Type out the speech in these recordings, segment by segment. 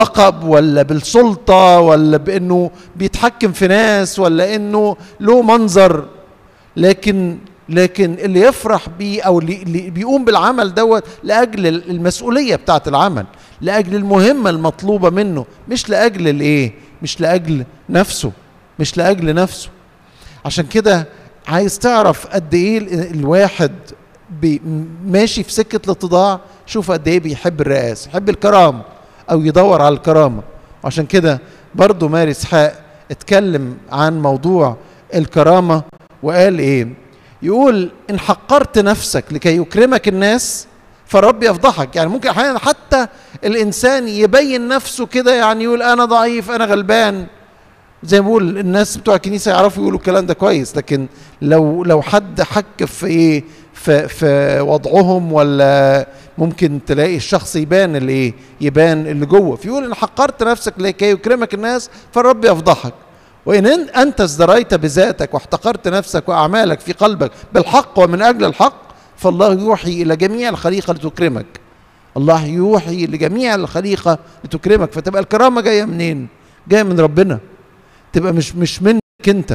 باللقب ولا بالسلطة ولا بأنه بيتحكم في ناس ولا أنه له منظر لكن لكن اللي يفرح بيه او اللي بيقوم بالعمل دوت لاجل المسؤوليه بتاعه العمل لاجل المهمه المطلوبه منه مش لاجل الايه مش لاجل نفسه مش لاجل نفسه عشان كده عايز تعرف قد ايه الواحد ماشي في سكه الاتضاع شوف قد ايه بيحب الرئاسه يحب الكرامه او يدور على الكرامه وعشان كده برضه ماري اسحاق اتكلم عن موضوع الكرامه وقال ايه يقول ان حقرت نفسك لكي يكرمك الناس فرب يفضحك يعني ممكن احيانا حتى الانسان يبين نفسه كده يعني يقول انا ضعيف انا غلبان زي ما بقول الناس بتوع الكنيسه يعرفوا يقولوا الكلام ده كويس لكن لو لو حد حك في ايه في في وضعهم ولا ممكن تلاقي الشخص يبان اللي ايه يبان اللي جوه فيقول ان حقرت نفسك لكي يكرمك الناس فالرب يفضحك وإن أنت ازدريت بذاتك واحتقرت نفسك وأعمالك في قلبك بالحق ومن أجل الحق فالله يوحي إلى جميع الخليقة لتكرمك الله يوحي لجميع الخليقة لتكرمك فتبقى الكرامة جاية منين؟ جاية من ربنا تبقى مش مش منك أنت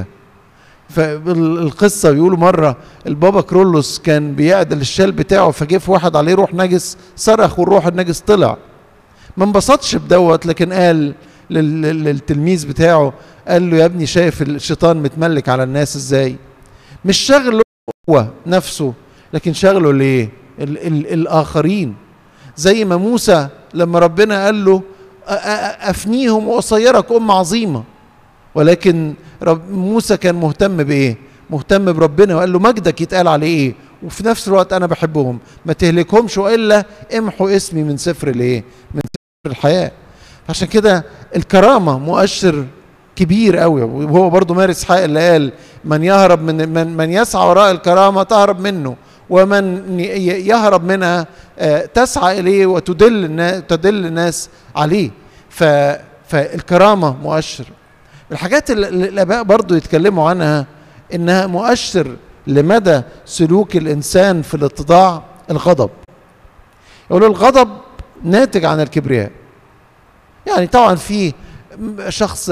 فالقصة بيقولوا مرة البابا كرولوس كان بيعدل الشال بتاعه فجه في واحد عليه روح نجس صرخ والروح النجس طلع ما انبسطش بدوت لكن قال للتلميذ بتاعه قال له يا ابني شايف الشيطان متملك على الناس ازاي مش شغله هو نفسه لكن شغله ليه ال ال الاخرين زي ما موسى لما ربنا قال له افنيهم واصيرك ام عظيمه ولكن رب موسى كان مهتم بايه مهتم بربنا وقال له مجدك يتقال عليه ايه وفي نفس الوقت انا بحبهم ما تهلكهمش والا امحوا اسمي من سفر الايه من سفر الحياه عشان كده الكرامه مؤشر كبير قوي وهو برضو مارس حق اللي قال من يهرب من من, من يسعى وراء الكرامه تهرب منه ومن يهرب منها تسعى اليه وتدل الناس تدل الناس عليه ف فالكرامه مؤشر الحاجات اللي الاباء برضو يتكلموا عنها انها مؤشر لمدى سلوك الانسان في الاتضاع الغضب يقولوا الغضب ناتج عن الكبرياء يعني طبعا في شخص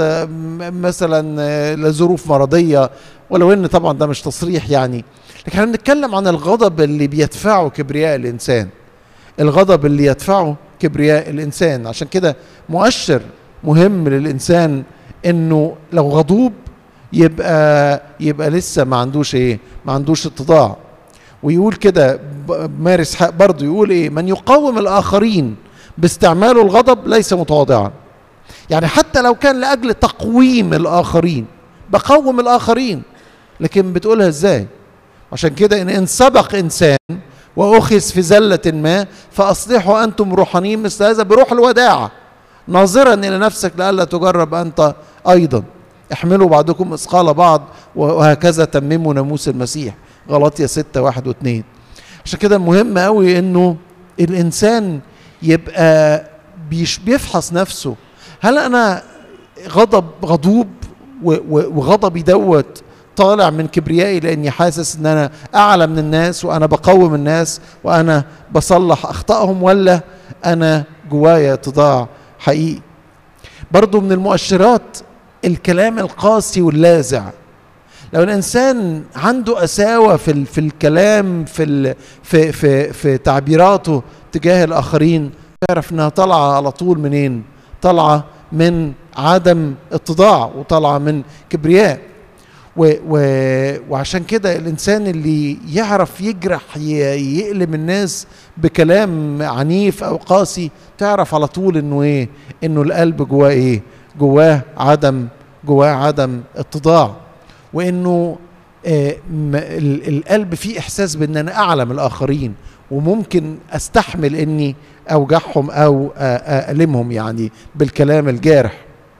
مثلا لظروف مرضيه ولو ان طبعا ده مش تصريح يعني لكن احنا بنتكلم عن الغضب اللي بيدفعه كبرياء الانسان الغضب اللي يدفعه كبرياء الانسان عشان كده مؤشر مهم للانسان انه لو غضوب يبقى يبقى لسه ما عندوش ايه ما عندوش اتضاع ويقول كده مارس حق برضه يقول ايه من يقاوم الاخرين باستعماله الغضب ليس متواضعا يعني حتى لو كان لاجل تقويم الاخرين بقوم الاخرين لكن بتقولها ازاي عشان كده ان ان سبق انسان واخذ في زله ما فاصلحوا انتم روحانيين مثل هذا بروح الوداعه ناظرا الى نفسك لئلا تجرب انت ايضا احملوا بعضكم اثقال بعض وهكذا تمموا ناموس المسيح غلطية ستة واحد واثنين عشان كده مهم قوي انه الانسان يبقى بيفحص نفسه هل انا غضب غضوب وغضبي دوت طالع من كبريائي لاني حاسس ان انا اعلى من الناس وانا بقوم الناس وانا بصلح اخطائهم ولا انا جوايا اتضاع حقيقي برضو من المؤشرات الكلام القاسي واللاذع لو الانسان عنده قساوه في في الكلام في في في في تعبيراته تجاه الاخرين تعرف انها طالعه على طول منين؟ طالعه من عدم اتضاع وطالعه من كبرياء و و وعشان كده الانسان اللي يعرف يجرح يقلم الناس بكلام عنيف او قاسي تعرف على طول انه ايه؟ انه القلب جواه ايه؟ جواه عدم جواه عدم اتضاع وانه آه القلب فيه احساس بان انا اعلى من الاخرين وممكن استحمل اني اوجعهم او المهم يعني بالكلام الجارح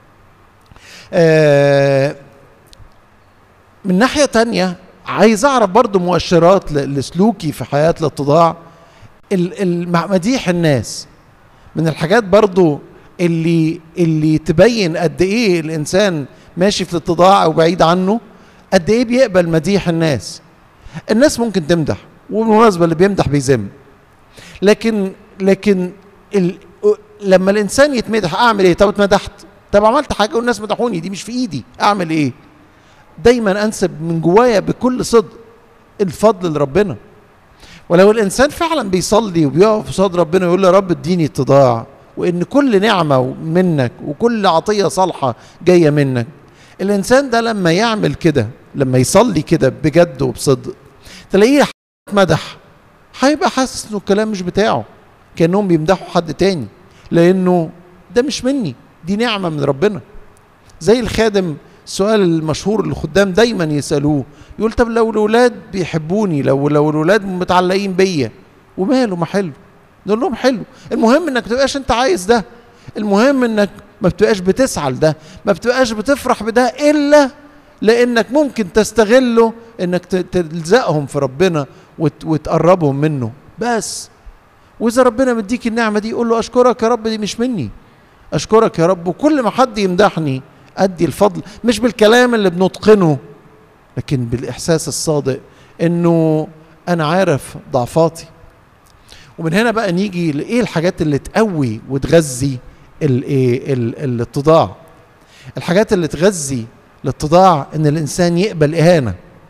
آه من ناحيه تانية عايز اعرف برضو مؤشرات لسلوكي في حياه الاتضاع مديح الناس من الحاجات برضو اللي اللي تبين قد ايه الانسان ماشي في الاتضاع او بعيد عنه قد ايه بيقبل مديح الناس الناس ممكن تمدح وبالمناسبه اللي بيمدح بيذم لكن لكن لما الانسان يتمدح اعمل ايه طب اتمدحت طب عملت حاجه والناس مدحوني دي مش في ايدي اعمل ايه دايما انسب من جوايا بكل صدق الفضل لربنا ولو الانسان فعلا بيصلي وبيقف قصاد ربنا ويقول له يا رب اديني اتضاع وان كل نعمه منك وكل عطيه صالحه جايه منك الانسان ده لما يعمل كده لما يصلي كده بجد وبصدق تلاقيه مدح هيبقى حاسس انه الكلام مش بتاعه كانهم بيمدحوا حد تاني لانه ده مش مني دي نعمه من ربنا زي الخادم السؤال المشهور اللي الخدام دايما يسالوه يقول طب لو الاولاد بيحبوني لو لو الاولاد متعلقين بيا وماله ما حلو نقول لهم حلو المهم انك تبقاش انت عايز ده المهم انك ما بتبقاش بتسعى لده ما بتبقاش بتفرح بده الا لانك ممكن تستغله انك تلزقهم في ربنا وت وتقربهم منه بس واذا ربنا مديك النعمه دي قول له اشكرك يا رب دي مش مني اشكرك يا رب وكل ما حد يمدحني ادي الفضل مش بالكلام اللي بنتقنه لكن بالاحساس الصادق انه انا عارف ضعفاتي ومن هنا بقى نيجي لايه الحاجات اللي تقوي وتغذي الايه الاتضاع الحاجات اللي تغذي الاتضاع ان الانسان يقبل اهانه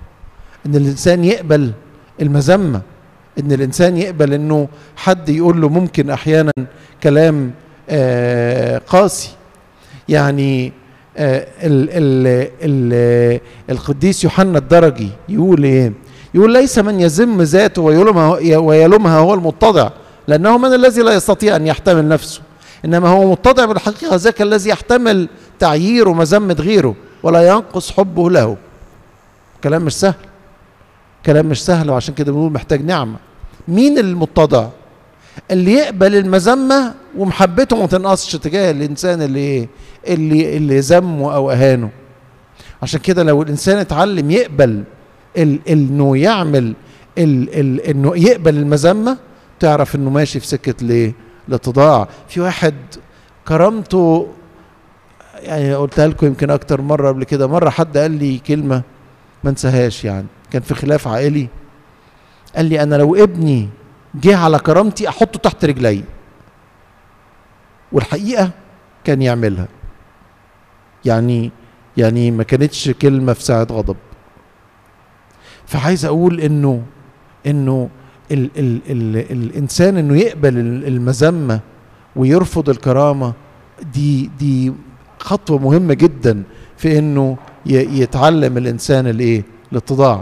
ان الانسان يقبل المذمه ان الانسان يقبل انه حد يقول له ممكن احيانا كلام آه قاسي يعني آه ال ال ال القديس يوحنا الدرجي يقول ايه يقول ليس من يذم ذاته ويلومها ويلومها هو المتضع لانه من الذي لا يستطيع ان يحتمل نفسه انما هو متضع بالحقيقه ذاك الذي يحتمل تعيير ومذمه غيره ولا ينقص حبه له كلام مش سهل كلام مش سهل وعشان كده بنقول محتاج نعمه مين المتضع اللي يقبل المذمه ومحبته ما تنقصش تجاه الانسان اللي اللي اللي ذمه او اهانه عشان كده لو الانسان اتعلم يقبل ال انه يعمل ال ال انه يقبل المذمه تعرف انه ماشي في سكه ليه الاتضاع في واحد كرامته يعني قلتها لكم يمكن اكتر مره قبل كده مره حد قال لي كلمه ما انساهاش يعني كان في خلاف عائلي قال لي انا لو ابني جه على كرامتي احطه تحت رجلي والحقيقه كان يعملها يعني يعني ما كانتش كلمه في ساعه غضب فعايز اقول انه انه ال ال ال الانسان انه يقبل المذمه ويرفض الكرامه دي دي خطوه مهمه جدا في انه يتعلم الانسان الايه الاتضاع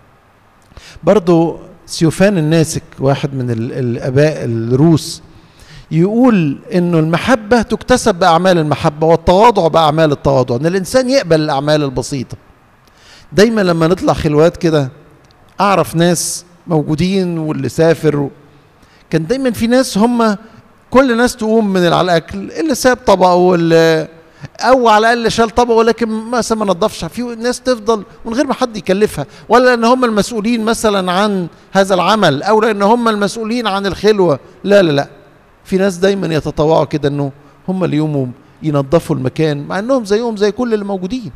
برضو سيوفان الناسك واحد من الاباء الروس يقول انه المحبه تكتسب باعمال المحبه والتواضع باعمال التواضع ان الانسان يقبل الاعمال البسيطه دايما لما نطلع خلوات كده اعرف ناس موجودين واللي سافر كان دايما في ناس هم كل ناس تقوم من على الاكل اللي ساب طبقه واللي او على الاقل شال طبقه ولكن مثلا ما نضفش في ناس تفضل من غير ما حد يكلفها ولا ان هم المسؤولين مثلا عن هذا العمل او لان هم المسؤولين عن الخلوه لا لا لا في ناس دايما يتطوعوا كده انه هم اللي يقوموا ينظفوا المكان مع انهم زيهم زي كل اللي موجودين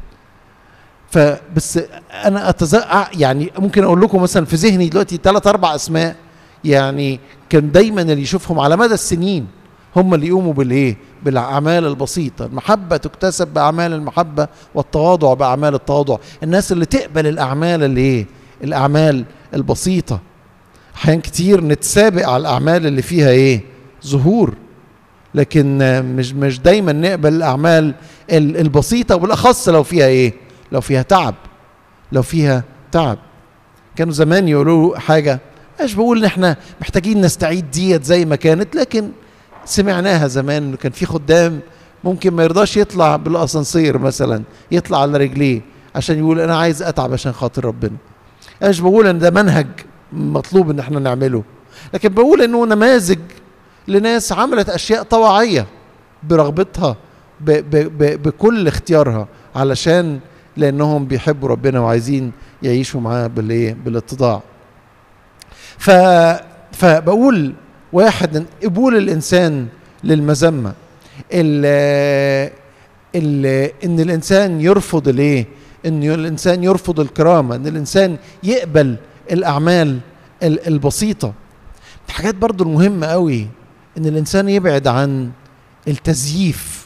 فبس انا اتذكر يعني ممكن اقول لكم مثلا في ذهني دلوقتي ثلاث اربع اسماء يعني كان دايما اللي يشوفهم على مدى السنين هم اللي يقوموا بالايه بالاعمال البسيطه المحبه تكتسب باعمال المحبه والتواضع باعمال التواضع الناس اللي تقبل الاعمال اللي ايه الاعمال البسيطه احيان كتير نتسابق على الاعمال اللي فيها ايه ظهور لكن مش مش دايما نقبل الاعمال البسيطه وبالاخص لو فيها ايه لو فيها تعب لو فيها تعب كانوا زمان يقولوا حاجه مش بقول ان احنا محتاجين نستعيد ديت زي ما كانت لكن سمعناها زمان انه كان في خدام ممكن ما يرضاش يطلع بالاسانسير مثلا يطلع على رجليه عشان يقول انا عايز اتعب عشان خاطر ربنا انا مش بقول ان ده منهج مطلوب ان احنا نعمله لكن بقول انه نماذج لناس عملت اشياء طواعيه برغبتها ب ب ب بكل اختيارها علشان لانهم بيحبوا ربنا وعايزين يعيشوا معاه بالايه بالاتضاع ف فبقول واحد قبول الانسان للمذمه ال ال ان الانسان يرفض الايه ان الانسان يرفض الكرامه ان الانسان يقبل الاعمال البسيطه الحاجات برضو المهمه قوي ان الانسان يبعد عن التزييف